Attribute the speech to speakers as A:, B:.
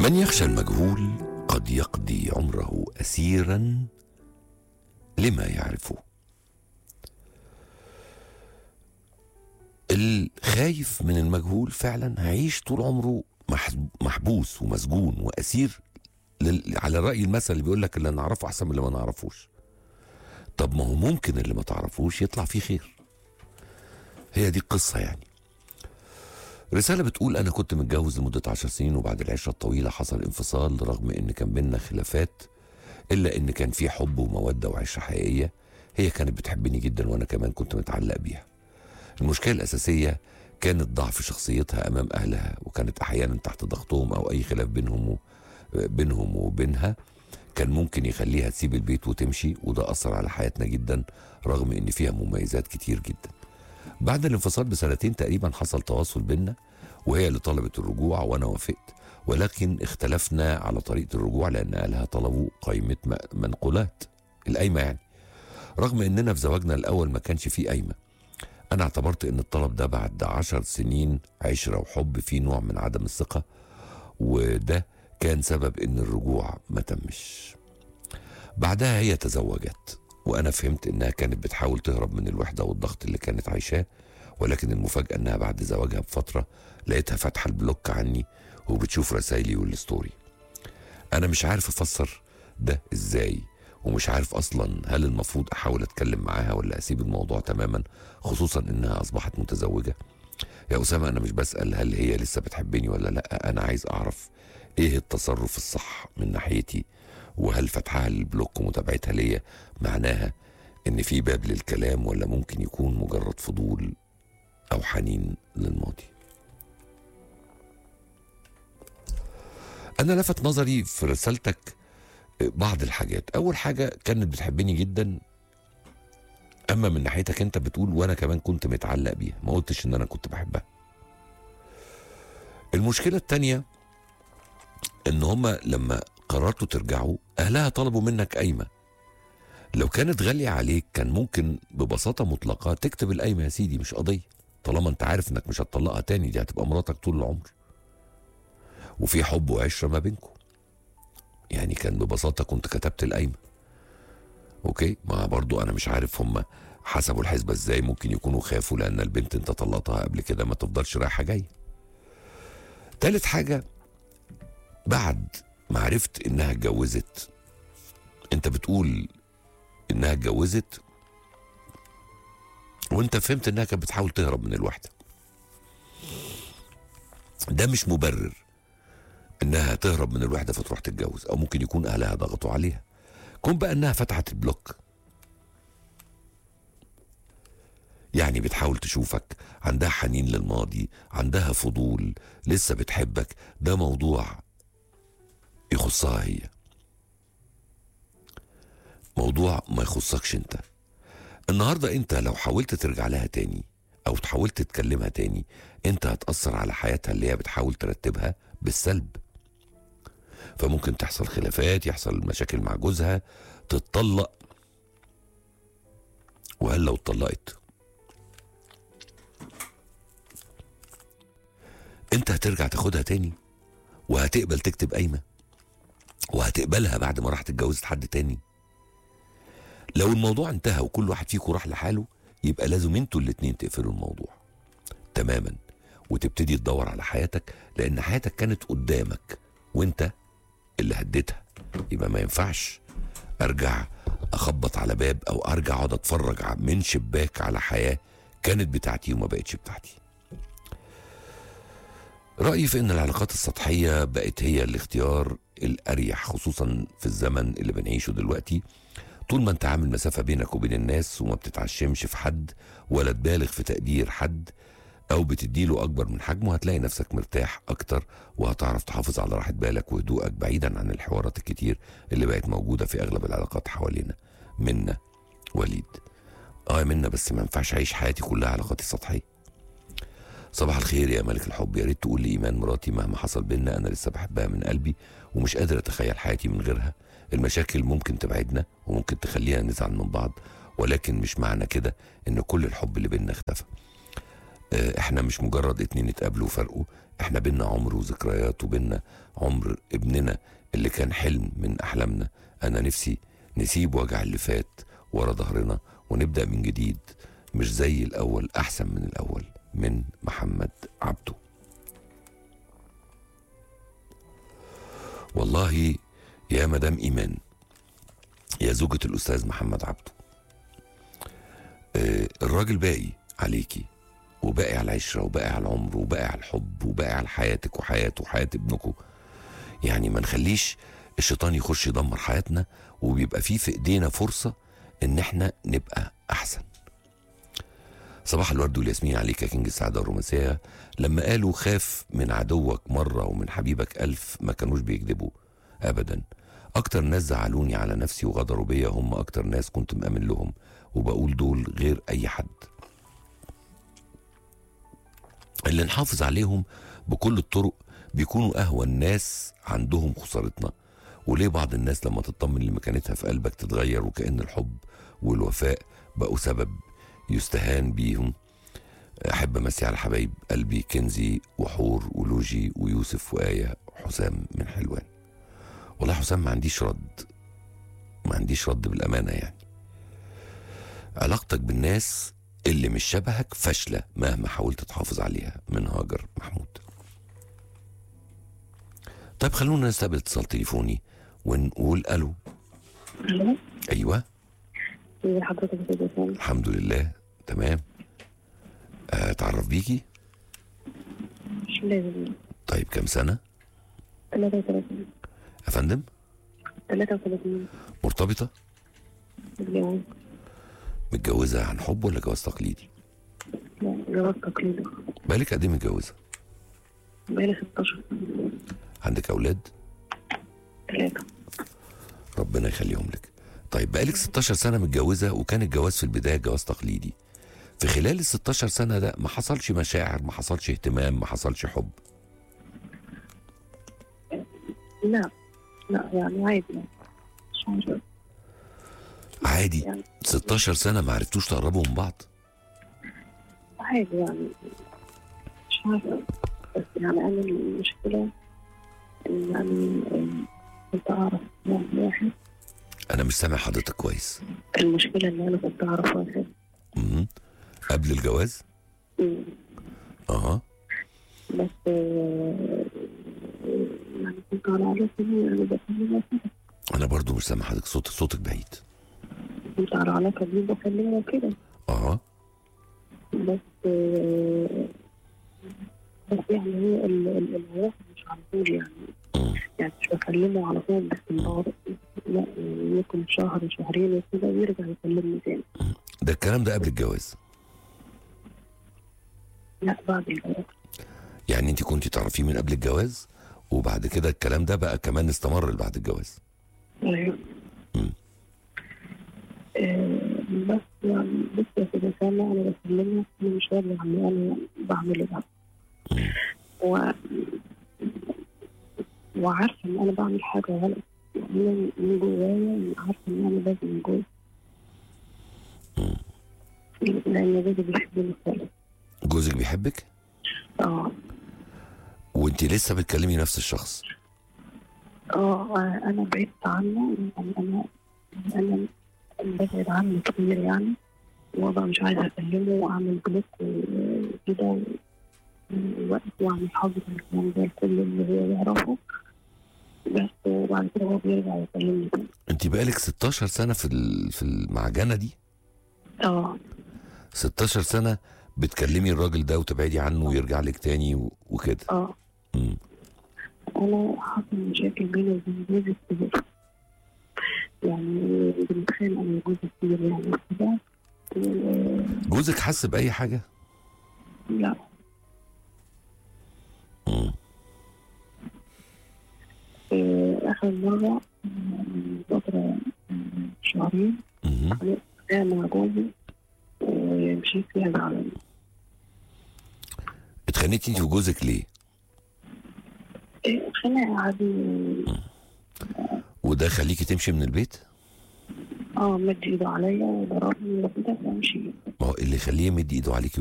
A: من يخشى المجهول قد يقضي عمره اسيرا لما يعرفه الخايف من المجهول فعلا هيعيش طول عمره مح- محبوس ومسجون واسير لل- على راي المثل اللي بيقول لك اللي نعرفه احسن من اللي ما نعرفوش طب ما هو ممكن اللي ما تعرفوش يطلع فيه خير هي دي القصه يعني رسالة بتقول أنا كنت متجوز لمدة عشر سنين وبعد العشرة الطويلة حصل انفصال رغم إن كان بينا خلافات إلا إن كان في حب ومودة وعشرة حقيقية هي كانت بتحبني جدا وأنا كمان كنت متعلق بيها المشكلة الأساسية كانت ضعف شخصيتها أمام أهلها وكانت أحيانا تحت ضغطهم أو أي خلاف بينهم و... بينهم وبينها كان ممكن يخليها تسيب البيت وتمشي وده أثر على حياتنا جدا رغم إن فيها مميزات كتير جدا بعد الانفصال بسنتين تقريبا حصل تواصل بينا وهي اللي طلبت الرجوع وانا وافقت ولكن اختلفنا على طريقه الرجوع لان اهلها طلبوا قائمه م- منقولات القايمه يعني رغم اننا في زواجنا الاول ما كانش فيه قايمه انا اعتبرت ان الطلب ده بعد عشر سنين عشره وحب فيه نوع من عدم الثقه وده كان سبب ان الرجوع ما تمش بعدها هي تزوجت وانا فهمت انها كانت بتحاول تهرب من الوحده والضغط اللي كانت عايشاه ولكن المفاجاه انها بعد زواجها بفتره لقيتها فاتحه البلوك عني وبتشوف رسايلي والستوري انا مش عارف افسر ده ازاي ومش عارف اصلا هل المفروض احاول اتكلم معاها ولا اسيب الموضوع تماما خصوصا انها اصبحت متزوجه يا اسامه انا مش بسال هل هي لسه بتحبني ولا لا انا عايز اعرف ايه التصرف الصح من ناحيتي وهل فتحها للبلوك ومتابعتها ليا معناها ان في باب للكلام ولا ممكن يكون مجرد فضول او حنين للماضي انا لفت نظري في رسالتك بعض الحاجات اول حاجه كانت بتحبني جدا اما من ناحيتك انت بتقول وانا كمان كنت متعلق بيها ما قلتش ان انا كنت بحبها المشكله التانيه ان هما لما قررتوا ترجعوا اهلها طلبوا منك قايمه لو كانت غاليه عليك كان ممكن ببساطه مطلقه تكتب القايمه يا سيدي مش قضيه طالما انت عارف انك مش هتطلقها تاني دي هتبقى مراتك طول العمر وفي حب وعشره ما بينكم يعني كان ببساطه كنت كتبت القايمه اوكي ما برضو انا مش عارف هم حسبوا الحسبه ازاي ممكن يكونوا خافوا لان البنت انت طلقتها قبل كده ما تفضلش رايحه جايه تالت حاجه بعد ما عرفت انها اتجوزت انت بتقول انها اتجوزت وانت فهمت انها كانت بتحاول تهرب من الوحده ده مش مبرر انها تهرب من الوحده فتروح تتجوز او ممكن يكون اهلها ضغطوا عليها كون بقى انها فتحت البلوك يعني بتحاول تشوفك عندها حنين للماضي عندها فضول لسه بتحبك ده موضوع يخصها هي موضوع ما يخصكش انت النهارده انت لو حاولت ترجع لها تاني او حاولت تكلمها تاني انت هتأثر على حياتها اللي هي بتحاول ترتبها بالسلب فممكن تحصل خلافات يحصل مشاكل مع جوزها تتطلق وهل لو اتطلقت انت هترجع تاخدها تاني وهتقبل تكتب قايمه وهتقبلها بعد ما راحت اتجوزت حد تاني لو الموضوع انتهى وكل واحد فيكم راح لحاله يبقى لازم انتوا الاتنين تقفلوا الموضوع تماما وتبتدي تدور على حياتك لان حياتك كانت قدامك وانت اللي هديتها يبقى ما ينفعش ارجع اخبط على باب او ارجع اقعد اتفرج ع- من شباك على حياه كانت بتاعتي وما بقتش بتاعتي رأيي في إن العلاقات السطحية بقت هي الاختيار الأريح خصوصا في الزمن اللي بنعيشه دلوقتي طول ما انت عامل مسافة بينك وبين الناس وما بتتعشمش في حد ولا تبالغ في تقدير حد أو بتديله أكبر من حجمه هتلاقي نفسك مرتاح أكتر وهتعرف تحافظ على راحة بالك وهدوءك بعيدا عن الحوارات الكتير اللي بقت موجودة في أغلب العلاقات حوالينا منا وليد اه يا منا بس ما ينفعش أعيش حياتي كلها علاقاتي سطحية صباح الخير يا ملك الحب يا ريت تقول لي ايمان مراتي مهما حصل بينا انا لسه بحبها من قلبي ومش قادر اتخيل حياتي من غيرها المشاكل ممكن تبعدنا وممكن تخلينا نزعل من بعض ولكن مش معنى كده ان كل الحب اللي بينا اختفى آه، احنا مش مجرد اتنين اتقابلوا وفرقوا احنا بينا عمر وذكريات وبينا عمر ابننا اللي كان حلم من احلامنا انا نفسي نسيب وجع اللي فات ورا ظهرنا ونبدا من جديد مش زي الاول احسن من الاول من محمد عبده والله يا مدام ايمان يا زوجة الاستاذ محمد عبده آه، الراجل باقي عليكي وباقي على العشرة وباقي على العمر وباقي على الحب وباقي على حياتك وحياته وحياة ابنكم يعني ما نخليش الشيطان يخش يدمر حياتنا وبيبقى فيه في ايدينا فرصة ان احنا نبقى احسن صباح الورد والياسمين عليك يا كينج السعادة والرومانسية لما قالوا خاف من عدوك مرة ومن حبيبك ألف ما كانوش بيكذبوا أبدا أكتر ناس زعلوني على نفسي وغدروا بيا هم أكتر ناس كنت مأمن لهم وبقول دول غير أي حد اللي نحافظ عليهم بكل الطرق بيكونوا أهون ناس عندهم خسارتنا وليه بعض الناس لما تطمن لمكانتها في قلبك تتغير وكأن الحب والوفاء بقوا سبب يستهان بيهم أحب أمسي على حبايب قلبي كنزي وحور ولوجي ويوسف وآية حسام من حلوان والله حسام ما عنديش رد ما عنديش رد بالأمانة يعني علاقتك بالناس اللي مش شبهك فاشلة مهما حاولت تحافظ عليها من هاجر محمود طيب خلونا نستقبل اتصال تليفوني ونقول الو
B: الو
A: ايوه
B: ازي حضرتك يا استاذ وسام
A: الحمد لله تمام اتعرف بيكي
B: مش لازم
A: طيب كام سنه
B: 33
A: يا فندم
B: 33
A: مرتبطه
B: متجوز
A: متجوزه عن حب ولا جواز تقليدي
B: لا جواز تقليدي
A: بالك قد ايه متجوزه
B: بقالي 16 سنة
A: عندك اولاد
B: ثلاثة
A: ربنا يخليهم لك طيب بقالك 16 سنه متجوزه وكان الجواز في البدايه جواز تقليدي في خلال ال 16 سنه ده ما حصلش مشاعر ما حصلش اهتمام ما حصلش حب
B: لا لا يعني عادي يعني مش عارفة
A: عادي
B: يعني
A: 16 سنه ما عرفتوش تقربوا من بعض
B: عادي يعني مش عارفة بس يعني أنا المشكلة إن يعني كنت أعرف واحد
A: انا مش سامع حضرتك كويس
B: المشكلة إن أنا كنت أعرف واحد
A: مم. قبل الجواز
B: مم.
A: اها
B: بس آه، يعني كنت على علاقة بيه يعني بكلمه كده
A: انا برضو مش سامع حضرتك صوتك صوتك بعيد
B: كنت على علاقة بيه بكلمه كده
A: اها
B: بس آه، بس يعني هو ال- ال- العلاقة مش على طول يعني
A: مم.
B: يعني مش بكلمه على طول باستمرار لا يعني ممكن شهر شهرين وكده ويرجع يكلمني تاني
A: ده الكلام ده قبل الجواز
B: لا بعد الجواز
A: يعني انت كنت تعرفيه من قبل الجواز وبعد كده الكلام ده بقى كمان استمر بعد الجواز
B: ايوه
A: مم.
B: آه، بس يعني بص يا سيدي سامع انا بكلمك انا مش راضي عن اللي انا بعمله ده
A: مم.
B: و وعارفه ان انا بعمل حاجه غلط يعني أنا من جوايا عارفه ان انا لازم جوز
A: مم.
B: لان جوزي بيحبني خالص
A: جوزك بيحبك
B: اه
A: وانت لسه بتكلمي نفس الشخص
B: اه انا بعدت عنه يعني انا انا ببعد عنه كتير يعني وابقى مش عايزه اكلمه واعمل بلوك وكده وقت واعمل حظر الكلام ده لكل اللي هو يعرفه بس وبعد كده هو بيرجع يكلمني تاني
A: انت بقالك 16 سنه في ال- في المعجنه دي
B: اه
A: 16 سنه بتكلمي الراجل ده وتبعدي عنه ويرجع لك تاني و- وكده
B: اه
A: مم.
B: انا حصل مشاكل بيني وبين جوزي كتير يعني بنتخانق انا وجوزي كتير يعني كده و-
A: جوزك حس باي حاجه
B: لا
A: مم.
B: آه، آخر مرة آه، من فترة آه، شهرين
A: مم.
B: أنا مع جوزي ومشيت فيها زعلان
A: اتخانقتي انت وجوزك ليه
B: آه، خناقة عادي
A: وده خليكي تمشي من البيت
B: اه مد ايده عليا وضربني وكده فمشي
A: ما هو اللي يخليه يمد ايده عليكي